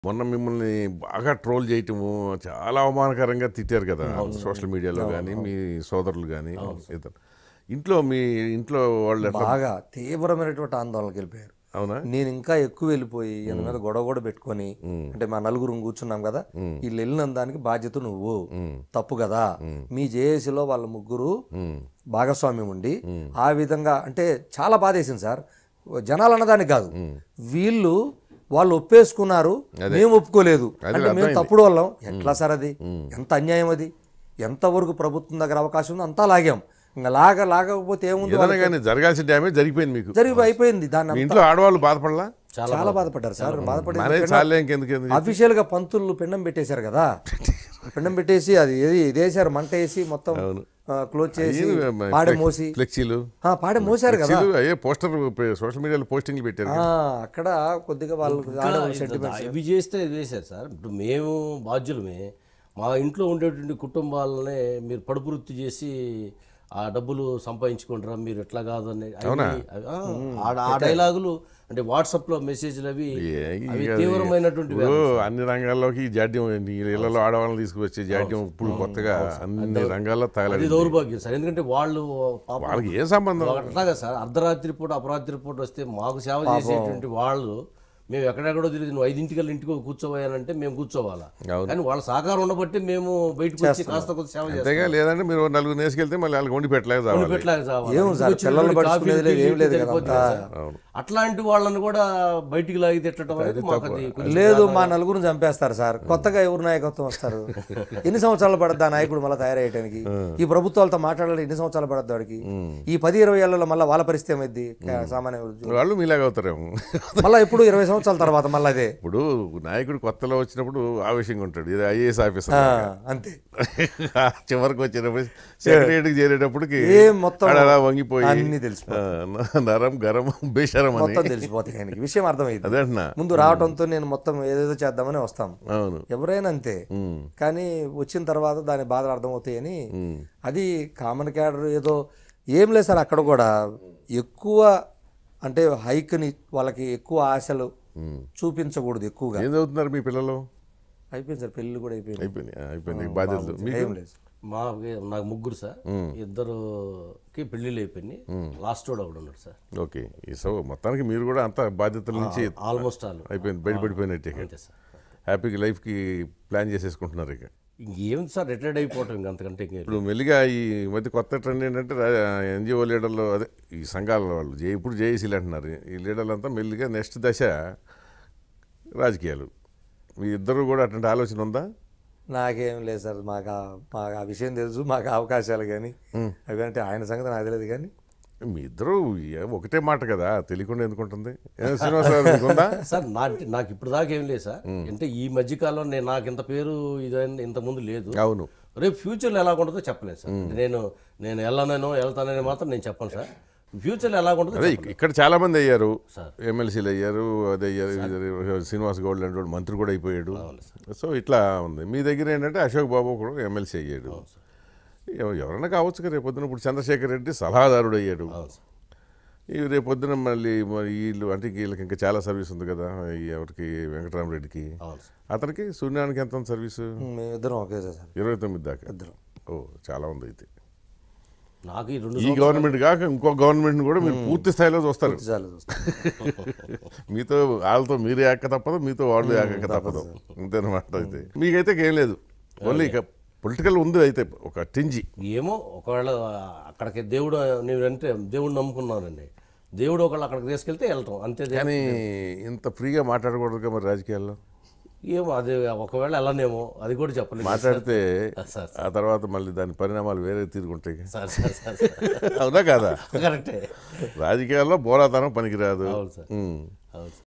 మొన్న మిమ్మల్ని బాగా ట్రోల్ చేయటము చాలా అవమానకరంగా తిట్టారు కదా సోషల్ మీడియాలో కానీ మీ సోదరులు కానీ ఇతరు ఇంట్లో మీ ఇంట్లో వాళ్ళు ఎట్లా బాగా తీవ్రమైనటువంటి ఆందోళనకి వెళ్ళిపోయారు అవునా నేను ఇంకా ఎక్కువ వెళ్ళిపోయి ఈయన మీద గొడవ కూడా పెట్టుకొని అంటే మా నలుగురు కూర్చున్నాం కదా వీళ్ళు వెళ్ళిన దానికి బాధ్యత నువ్వు తప్పు కదా మీ జేఏసీలో వాళ్ళ ముగ్గురు భాగస్వామ్యం ఉండి ఆ విధంగా అంటే చాలా బాధేసింది సార్ జనాలు అన్నదానికి కాదు వీళ్ళు వాళ్ళు ఒప్పేసుకున్నారు మేము ఒప్పుకోలేదు అంటే మేము తప్పుడు వాళ్ళం ఎట్లా సార్ అది ఎంత అన్యాయం అది ఎంతవరకు ప్రభుత్వం దగ్గర అవకాశం ఉందో అంతా లాగాం ఇంకా లాగ లాగకపోతే ఏముంది ఏదైనా కానీ జరగాల్సిన డ్యామేజ్ జరిగిపోయింది మీకు జరిగి అయిపోయింది దాన్ని మీ ఇంట్లో ఆడవాళ్ళు బాధపడలా చాలా బాధపడ్డారు సార్ బాధపడి మరే చాలే ఇంకెందుకు ఎందుకు అఫీషియల్ గా పంతులు పిండం పెట్టేశారు కదా పిండం పెట్టేసి అది ఏది ఇదేశారు మంట వేసి మొత్తం క్లోజ్ చేసి పాడే మోసి ఫ్లెక్సీలు ఆ, పాడే మోసారు కదా ఫ్లెక్సీలు అయ్యే పోస్టర్ సోషల్ మీడియాలో పోస్టింగ్లు పెట్టారు ఆ, అక్కడ కొద్దిగా వాళ్ళకి ఆడవాళ్ళు సెంటిమెంట్ ఇవి చేస్తే ఇది వేశారు సార్ ఇప్పుడు మేము బాధ్యులమే మా ఇంట్లో ఉండేటువంటి కుటుంబాలనే మీరు పడుపు వృత్తి చేసి ఆ డబ్బులు సంపాదించుకుంటారా మీరు ఎట్లా కాదని అవి- అవి- ఆ, ఆ- ఆ డైలాగులు అంటే వాట్సాప్ లో మెసేజ్లు అవి ఏ, అవి ఇక తీవ్రమైనటువంటి ఇప్పుడు అన్ని రంగాల్లోకి ఈ జాడ్యం ఏంటి? ఈ ఇళ్లలో ఆడవాళ్ళని తీసుకువచ్చే జాడ్యం ఇప్పుడు కొత్తగా అన్ని రంగాల్లో అది తగలదు దౌర్భాగ్యం సార్ ఎందుకంటే వాళ్ళు పాపం వాళ్ళకి ఏం సంబంధం అట్లాగా సార్ అర్ధరాత్రి పూట అపరాత్రి పూట వస్తే మాకు సేవ చేసేటువంటి వాళ్ళు మేము ఎక్కడెక్కడో తిరిగి నువ్వు ఐదింటికల్లా ఇంటికి కూర్చోవాలంటే మేము కూర్చోవాలా అవును. కానీ వాళ్ళ సహకారం ఉండబట్టి మేము బయటకు వచ్చి కాస్త కొంత సేవ చేస్తాం అంతేగా లేదంటే మీరు నెలకు నేసుకెళ్తే మళ్ళీ వాళ్ళకి వండి పెట్టలేదు కావాలి పెట్టలేక చావాలి. ఏం సార్, ఇంటికి పిల్లల్ని వచ్చిన పడుచుకునేది కాఫీ, లేదు, ఏం టీ, లేదు టీ కదా సరిపోతుంది అంతా. సార్. అట్లాంటి వాళ్ళని కూడా బయటికి లాగి తిట్టడం అనేది మాకు అది కొంచెం లేదు మా నలుగురిని చంపేస్తారు సార్ కొత్తగా ఎవరు నాయకత్వం వస్తారు ఎన్ని సంవత్సరాలు పడద్దా నాయకుడు మళ్ళీ తయారయ్యడానికి ఈ ప్రభుత్వాలతో మాట్లాడాలి ఎన్ని సంవత్సరాలు పడద్దు వాడికి ఈ పది ఇరవై ఏళ్లలో మళ్ళీ వాళ్ళ పరిస్థితి ఏమైంది సామాన్య వృద్ధి. వాళ్ళు మీలాగా అవుతారేమో మళ్ళా ఇప్పుడు ఇరవై సంవత్సరాల తర్వాత మళ్ళీ అదే ఇప్పుడు నాయకుడు కొత్తలో వచ్చినప్పుడు ఆవేశంగా ఉంటాడు ఇది ఐఏఎస్ ఆఫీసర్ ఆ, అంతే చివరికి వచ్చేటప్పుడు సెక్రటరీకి చేరేటప్పటికి ఏం మొత్తం ఆడ అలా వంగిపోయి అన్నీ తెలిసిపోతాయి. ఆ, న- నరం గరం బేషరం అని మొత్తం తెలిసిపోతాయి ఆయనకి విషయం అర్థమైంది అదే అంటున్నా ముందు రావడంతో నేను మొత్తం ఏదేదో చేద్దామని వస్తాం అవును ఎవరైనా అంతే కానీ వచ్చిన తర్వాత దాని బాధలు అర్థమవుతాయని అది కామన్ క్యాడర్ ఏదో ఏం లేదు సార్ అక్కడ కూడా ఎక్కువ అంటే హైక్ని వాళ్ళకి ఎక్కువ ఆశలు చూపించకూడదు ఎక్కువగా ఏం చదువుతున్నారు మీ పిల్లలు అయిపోయింది సార్ పెళ్ళి కూడా అయిపోయింది అయిపోయింది అయిపోయింది బాధ్యతలు మీకు ఏం లేదు మా నాకు ముగ్గురు సార్ ఇద్దరుకి పెళ్లిళ్ళు అయిపోయినాయి లాస్ట్ వాడు ఒకడు ఉన్నాడు సార్ ఓకే ఈ సో మొత్తానికి మీరు కూడా అంత బాధ్యతల నుంచి ఆల్మోస్ట్ ఆల్ అయిపోయింది బయటపడిపోయినట్టే ఇక. అంతే సార్ హ్యాపీగా లైఫ్కి ప్లాన్ చేసేసుకుంటున్నారు ఇక ఇంకేం సార్ రిటైర్డ్ అయిపోవటం ఇంక అంతకంటే ఇంకేం లేదు. ఇప్పుడు మెల్లిగా ఈ మధ్య కొత్త ట్రెండ్ ఏంటంటే ఎన్జిఓ లీడర్లు అదే ఈ సంఘాల వాళ్ళు జే ఇప్పుడు జేఏసీలు అంటున్నారు ఈ లీడర్లు అంతా మెల్లిగా నెక్స్ట్ దశ రాజకీయాలు మీ ఇద్దరు కూడా అటువంటి ఆలోచన ఉందా నాకేం లేదు సార్ మాకు ఆ- మాకు ఆ విషయం తెలుసు మాకు అవకాశాలు కానీ అవి అంటే ఆయన సంగతి నాకు తెలియదు కానీ మీ ఇద్దరు ఏ- ఒకటే మాట కదా తెలియకుండా ఎందుకుంటుంది ఏ శ్రీనివాస్ గారు మీకు ఉందా సార్ నా నాకు ఇప్పుడు దాకా ఏం లేదు సార్ అంటే ఈ మధ్యకాలంలో నేను నాకు ఇంత పేరు ఇదని ఇంత ముందు లేదు అవును రేపు ఫ్యూచర్లో ఎలా ఉంటుందో చెప్పలేదు సార్ అంటే నేను నేను వెళ్ళనో వెళ్తానని మాత్రం నేను చెప్పను సార్ ఫ్యూచర్లో ఎలా ఉంటుందో అదే ఇక్- ఇక్కడ చాలా మంది అయ్యారు సార్. ఎమ్మెల్సీలు అయ్యారు అదే అయ్యారు ఇది శ్రీనివాస్ గౌడ్ లాంటి వాడు మంత్రి కూడా అయిపోయాడు సో ఇట్లా ఉంది మీ దగ్గర ఏంటంటే అశోక్ బాబు కూడా ఎమ్మెల్సీ అయ్యాడు ఎవ- ఎవరైనా కావచ్చు కదా రేపొద్దున ఇప్పుడు చంద్రశేఖర్ రెడ్డి సలహాదారుడు అయ్యాడు అవును సార్ ఈ రేపొద్దున మళ్ళీ మరి వీళ్ళు అంటే వీళ్ళకి ఇంకా చాలా సర్వీస్ ఉంది కదా ఈ ఎవరికి వెంకటరామరెడ్డికి అవును సార్ అతనికి సూర్యానికి ఎంత ఉంది సర్వీసు మేమిద్దరం ఒకే సార్ ఇరవై తొమ్మిది దాకా ఇద్దరం ఓ చాలా ఉంది అయితే నాకు ఈ రెండు ఈ గవర్నమెంట్ కాక ఇంకో గవర్నమెంట్ కూడా మీరు పూర్తి స్థాయిలో చూస్తారు చాలు చూస్తాం మీతో వాళ్ళతో మీరు ఏక తప్పదు మీతో వాళ్ళు ఏక తప్పదు అంతేనమాట అయితే మీకైతే ఏం లేదు ఓన్లీ ఇక పొలిటికల్ ఉంది అయితే ఒక టింజి ఏమో ఒకవేళ అక్కడికి దేవుడు నేను అంటే దేవుడు నమ్ముకున్నానండి దేవుడు ఒకళ్ళు అక్కడికి తీసుకెళ్తే వెళ్తాం అంతే దే- కానీ ఇంత ఫ్రీగా మాట్లాడకూడదుగా మరి రాజకీయాల్లో ఏమో అది ఒకవేళ వెళ్ళనేమో అది కూడా చెప్పలేదు మాట్లాడితే సార్ ఆ తర్వాత మళ్ళీ దాని పరిణామాలు వేరే తీరుకుంటాయి సార్ సార్ సార్ అవునా కాదా కరెక్టే రాజకీయాల్లో బోలాతనం పనికిరాదు అవును సార్ ఉమ్. అవును సార్